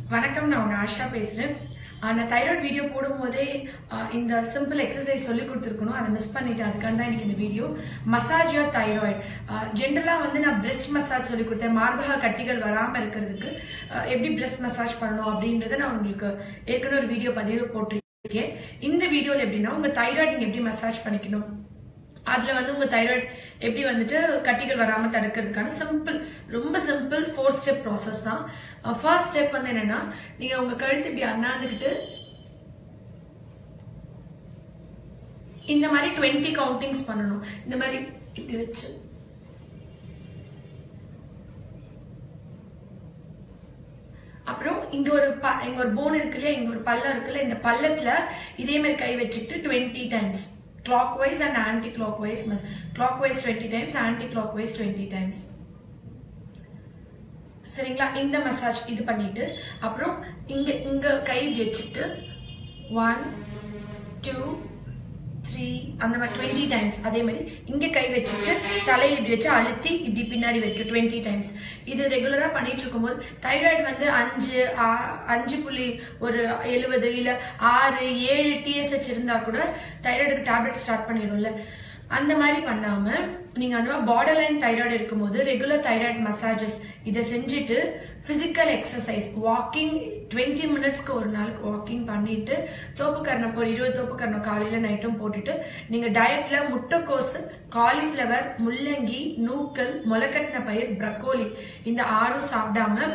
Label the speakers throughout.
Speaker 1: வணக்கம் நான் உங்க ஆஷா பேசுறேன் ஆஹ் நான் தைராய்டு வீடியோ போடும்போதே ஆஹ் இந்த சிம்பிள் எக்ஸசைஸ் சொல்லி கொடுத்துருக்கணும் அதை மிஸ் பண்ணிட்டேன் அதுக்காக தான் எனக்கு இந்த வீடியோ மசாஜ் யோர் தைராய்டு ஜென்ரலாக வந்து நான் பிரெஸ்ட் மசாஜ் சொல்லி கொடுத்தேன் மார்பக கட்டிகள் வராமல் இருக்கிறதுக்கு ஆஹ் எப்படி பிரெஸ்ட் மசாஜ் பண்ணணும் அப்படின்றத நான் உங்களுக்கு ஏற்கனவே ஒரு வீடியோ பதிவு போட்டிருக்கேன் இந்த வீடியோவில் எப்படின்னா உங்க தைராய்டு நீங்க எப்படி மசாஜ் பண்ணிக்கணும் அதுல வந்து உங்க தைராய்டு எப்படி வந்துட்டு கட்டிகள் வராம தடுக்கிறதுக்கான சிம்பிள் ரொம்ப சிம்பிள் ஃபோர் ஸ்டெப் ப்ராசஸ் தான் ஃபர்ஸ்ட் ஸ்டெப் வந்து என்னன்னா நீங்க உங்க கழுத்து இப்படி அண்ணாந்துக்கிட்டு இந்த மாதிரி டுவெண்ட்டி கவுண்டிங்ஸ் பண்ணணும் இந்த மாதிரி இப்படி வச்சு அப்புறம் இங்க ஒரு ப- இங்க ஒரு போன் இருக்கு இல்லையா இங்க ஒரு பள்ளம் இருக்குல்ல இந்த பள்ளத்துல இதே மாதிரி கை வச்சுக்கிட்டு twenty times clockwise and anticlockwise clock wise twenty times clock wise twenty times சரிங்களா இந்த மசாஜ் இது பண்ணிட்டு அப்புறம் இங்க இங்க கை இப்படி வச்சுட்டு ஒன் டூ த்ரீ அந்த மாதிரி டுவெண்ட்டி டைம்ஸ் அதே மாதிரி இங்க கை வச்சுட்டு தலையில இப்படி வச்சு அழுத்தி இப்படி பின்னாடி வைக்க டுவெண்ட்டி டைம்ஸ் இது ரெகுலரா பண்ணிட்டு இருக்கும்போது தைராய்டு வந்து அஞ்சு ஆ- அஞ்சு புள்ளி ஒரு எழுபது இல்ல ஆறு ஏழு டிஎஸ்ஹெச் இருந்தா கூட தைராய்டுக்கு டேப்லெட் ஸ்டார்ட் பண்ணிடும்ல அந்த மாதிரி பண்ணாம நீங்க அந்த மாதிரி பார்டர் லைன் தைராய்டு இருக்கும்போது ரெகுலர் தைராய்டு மசாஜஸ் இதை செஞ்சுட்டு பிசிக்கல் எக்ஸசைஸ் வாக்கிங் டுவெண்ட்டி மினிட்ஸ்க்கு ஒரு நாளுக்கு வாக்கிங் பண்ணிட்டு தோப்புக்கரணை போ இருபது தோப்புக்கரணை காலையில நைட்டும் போட்டுட்டு நீங்க டயட்ல முட்டைக்கோஸ் காலிஃப்ளவர் முள்ளங்கி நூக்கல் முளைக்கட்டின பயிர் ப்ரக்கோலி இந்த ஆறும் சாப்பிடாம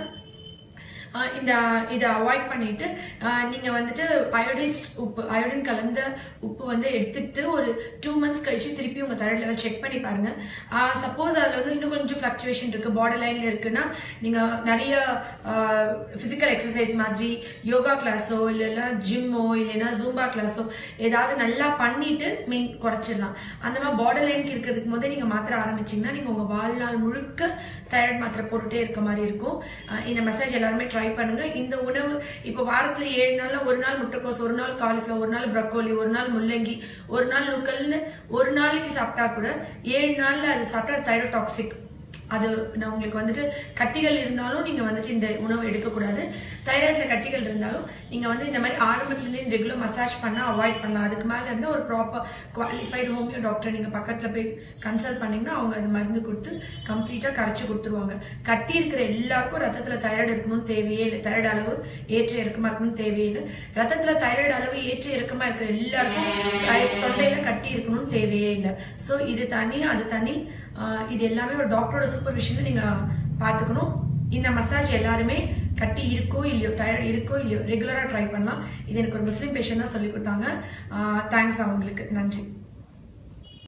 Speaker 1: ஆஹ் இந்த இதை அவாய்ட் பண்ணிட்டு ஆஹ் நீங்க வந்துட்டு அயோடைஸ்ட் உப்பு அயோடின் கலந்த உப்பு வந்து எடுத்துட்டு ஒரு டூ மந்த்ஸ் கழிச்சு திருப்பி உங்க தைராய்டு லெவல் செக் பண்ணி பாருங்க சப்போஸ் அதுல வந்து இன்னும் கொஞ்சம் ஃபிளக்சுவேஷன் இருக்கு பார்டர் லைன்ல இருக்குன்னா நீங்க நிறைய பிசிக்கல் எக்ஸசைஸ் மாதிரி யோகா கிளாஸோ இல்லைன்னா ஜிம்மோ இல்லைன்னா ஜூம்பா கிளாஸோ ஏதாவது நல்லா பண்ணிட்டு மீன் குறைச்சிடலாம் அந்த மாதிரி பார்டர் லைனுக்கு இருக்கிறதுக்கு போதே நீங்க மாத்திரை ஆரம்பிச்சீங்கன்னா நீங்க உங்க வாழ்நாள் முழுக்க தைராய்டு மாத்திரை போட்டுட்டே இருக்க மாதிரி இருக்கும் அஹ் இந்த மெசேஜ் எல்லாருமே ட்ரை பண்ணுங்க இந்த உணவு இப்போ வாரத்துல ஏழு நாள்ல ஒரு நாள் முட்டைக்கோஸ் ஒரு நாள் காலிஃபிளவர் ஒரு நாள் ப்ரக்கோலி ஒரு நாள் முள்ளங்கி ஒரு நாள் நுக்கல்னு ஒரு நாளைக்கு சாப்பிட்டா கூட ஏழு நாள்ல அது சாப்பிட்டா தைரோடாக்சிக் அது நான் உங்களுக்கு வந்துட்டு கட்டிகள் இருந்தாலும் நீங்க வந்துட்டு இந்த உணவு எடுக்கக்கூடாது தைராய்டுல கட்டிகள் இருந்தாலும் நீங்க வந்து இந்த மாதிரி ஆரம்பத்துலேருந்து ரெகுலர் மசாஜ் பண்ண அவாய்ட் பண்ணலாம் அதுக்கு மேல இருந்து ஒரு ப்ராப்பர் குவாலிஃபைடு ஹோமியோ டாக்டர் நீங்க பக்கத்துல போய் கன்சல்ட் பண்ணீங்கன்னா அவங்க அது மருந்து கொடுத்து கம்ப்ளீட்டா கரைச்சு கொடுத்துருவாங்க கட்டி இருக்கிற எல்லாருக்கும் ரத்தத்துல தைராய்டு இருக்கணும்னு தேவையே இல்லை தைராய்டு அளவு ஏற்ற இறக்கமா இருக்கணும்னு தேவையே இல்லை ரத்தத்துல தைராய்டு அளவு ஏற்ற இறக்கமா இருக்கிற எல்லாருக்கும் தை- தொண்டையில கட்டி இருக்கணும்னு தேவையே இல்லை ஸோ இது தனி அது தனி ஆஹ் இது எல்லாமே ஒரு டாக்டரோட சூப்பர்விஷன்ல நீங்க பாத்துக்கணும் இந்த மசாஜ் எல்லாருமே கட்டி இருக்கோ இல்லையோ தைராய்டு இருக்கோ இல்லையோ ரெகுலரா ட்ரை பண்ணலாம் இது எனக்கு ஒரு முஸ்லீம் பேஷண்ட் தான் சொல்லி கொடுத்தாங்க தேங்க்ஸ் அவங்களுக்கு நன்றி